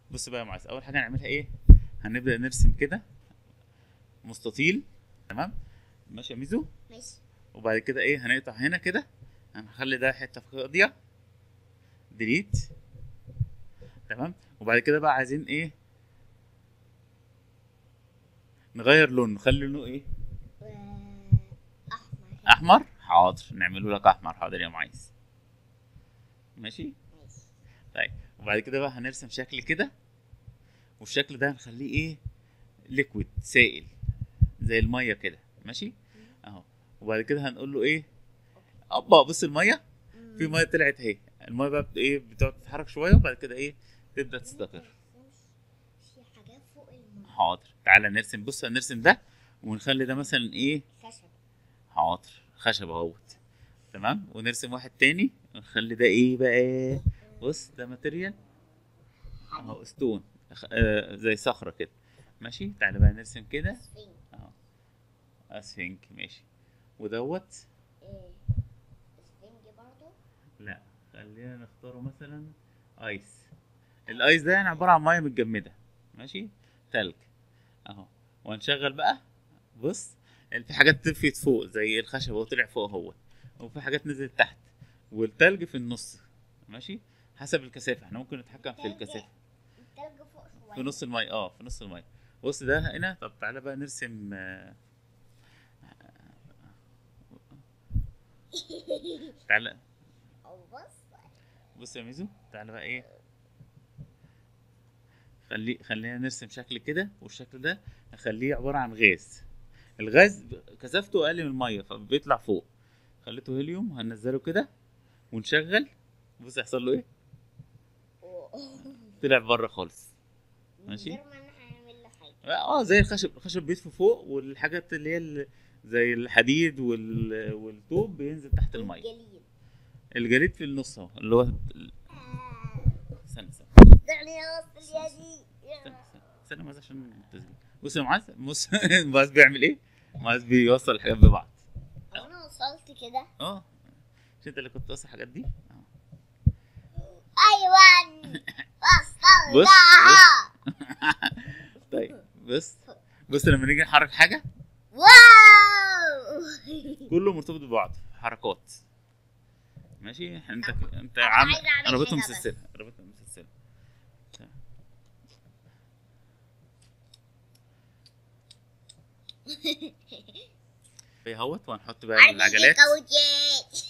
بص بقى يا معاذ اول حاجه هنعملها ايه هنبدا نرسم كده مستطيل تمام ماشي يا ميزو ماشي وبعد كده ايه هنقطع هنا كده هنخلي ده حته فاضيه ديليت تمام وبعد كده بقى عايزين ايه نغير لون نخلي لونه ايه و- احمر احمر حاضر نعمله لك احمر حاضر يا معاذ ماشي ماشي طيب وبعد كده بقى هنرسم شكل كده والشكل ده هنخليه ايه ليكويد سائل زي الميه كده ماشي اهو وبعد كده هنقول له ايه ابا بص الميه في ميه طلعت اهي الميه بقى بت- ايه بتقعد تتحرك شويه وبعد كده ايه تبدا تستقر في حاجات فوق الماء حاضر تعالى نرسم بص هنرسم ده ونخلي ده مثلا ايه خشب حاضر خشب اهوت تمام ونرسم واحد تاني ونخلي ده ايه بقى بص ده ماتيريال اهو ستون خ- آه زي صخره كده ماشي تعالى بقى نرسم كده سفنج اهو اسفنك ماشي ودوت ايه سفنج برضو لا خلينا نختاره مثلا ايس الايس ده يعني عباره عن ميه متجمده ماشي تلج اهو وهنشغل بقى بص في حاجات طفيت فوق زي الخشب هو طلع فوق هو وفي حاجات نزلت تحت والتلج في النص ماشي حسب الكثافه احنا ممكن نتحكم في التلج- الكثافه التلج فوق شوية في نص الميه اه في نص الميه بص ده هنا طب تعالى بقى نرسم آه، تعالى أو بص بص يا ميزو تعالى بقى ايه خلي خلينا نرسم شكل كده والشكل ده نخليه عبارة عن غاز الغاز كثافته أقل من المية فبيطلع فوق خليته هيليوم هننزله كده ونشغل بص هيحصل له ايه طلع بره خالص ماشي. من غير ما انا هعمل له حاجة اه زي الخشب الخشب بيطفي فوق والحاجات اللي هي ال- زي الحديد وال... والطوب بينزل تحت المية جليد الجليد في النص اهو اللي هو استنى استنى دعني اوصل يا دي استنى استنى استنى بس عشان التسجيل بص يا معاذ بص معاذ بيعمل ايه؟ معاذ بيوصل الحاجات ببعض هو انا وصلت كده اه مش انت اللي كنت توصل الحاجات دي؟ اه ايوه بص، وصلتها طيب بص بص لما نيجي نحرك حاجه واو كله مرتبط ببعض حركات ماشي انت طب، انت أنا عامل عايزة أعمل رابطهم حاجة بس. مسلسله رابطهم مسلسله تمام. في اهوت وهنحط بقى العجلات كاوتشات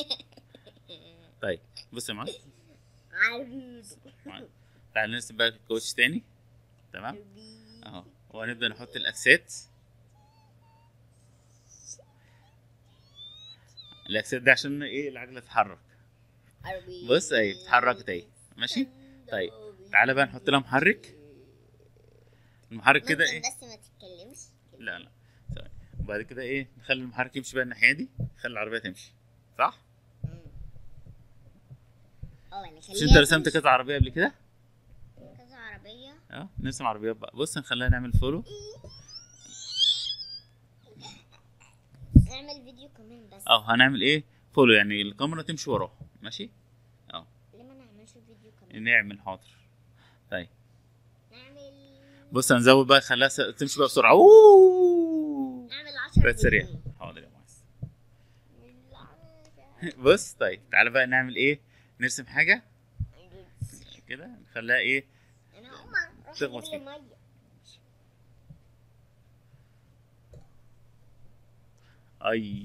طيب بص يا معاذ عربي معاذ. تعال نرسم بقى الكوتش تاني تمام اهو وهنبدا نحط الاكسات الاكسات ده عشان ايه العجله تتحرك عربي بص اهي اتحركت اهي ماشي طيب تعالى بقى نحط لها محرك المحرك كده ممكن ايه بس ما تتكلمش لا لا ثواني. وبعد كده ايه نخلي المحرك يمشي بقى الناحيه دي نخلي العربيه تمشي صح اه انا مش انت رسمت كذا عربيه قبل كده كذا عربية اه نرسم عربيات بقى بص نخليها نعمل فولو نعمل فيديو كمان بس اه هنعمل ايه فولو يعني الكاميرا تمشي وراه ماشي ليه ما نعملش فيديو كمان نعمل حاضر طيب نعمل بص هنزود بقى خليها س- تمشي بقى بسرعه اوه نعمل 10 بقت سريع حاضر يا مهندس بص طيب تعالى بقى نعمل ايه نرسم حاجه كده نخليها ايه انا هقوم اروح تغمض اجيب لي فيه. ميه اي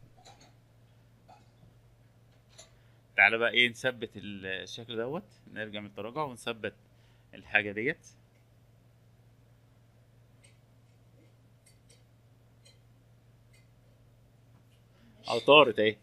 تعالى بقى ايه نثبت الشكل دوت نرجع من التراجع ونثبت الحاجه ديت او طارت اهي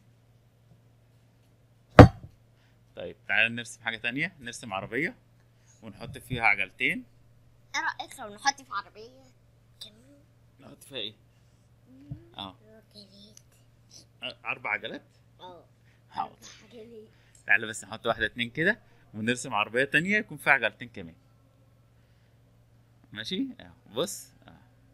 طيب تعالى نرسم حاجه تانية نرسم عربيه ونحط فيها عجلتين ايه رايك لو نحط في عربيه كمان نحط فيها ايه اه روكيليت اربع عجلات اه حاضر عجلات تعالى بس نحط واحدة اتنين كده ونرسم عربية تانية يكون فيها عجلتين كمان ماشي اهو بص اهو.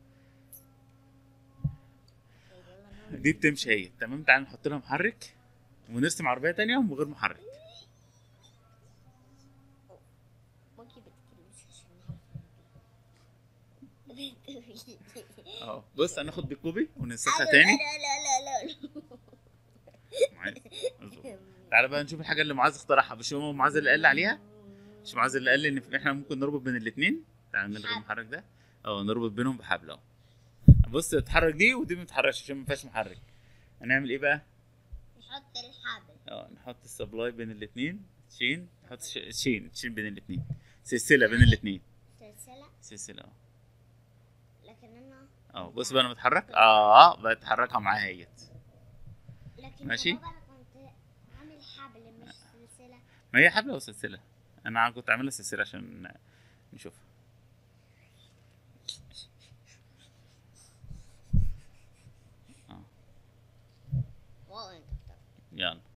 دي بتمشي هي تمام تعالى نحط لها محرك ونرسم عربية تانية من غير محرك ممكن بتتكلمش اهو بص هناخد دي كوبي ونمسحها لا تاني لا لا لا لا معاذ. اصبر. تعالى بقى نشوف الحاجه اللي معاذ اخترعها مش هو معاذ اللي قال لي عليها مش معاذ اللي قال لي ان احنا ممكن نربط بين الاثنين تعالى نلغي حبل. المحرك ده اه نربط بينهم بحبل اهو بص اتحرك دي ودي ما تتحركش عشان ما فيهاش محرك هنعمل ايه بقى نحط الحبل اه نحط السبلاي بين الاثنين تشين نحط ش- تشين تشين بين الاثنين سلسله بين الاثنين سلسلة سلسله اه لكن انا اه بص بقى انا بتحرك اه بقت اتحركها معاها اهيت لكن ماشي. يا بابا انا كنت عامل حبل مش سلسلة ما هي حبل وسلسله انا كنت عاملها سلسله عشان نشوفها واو انت يلا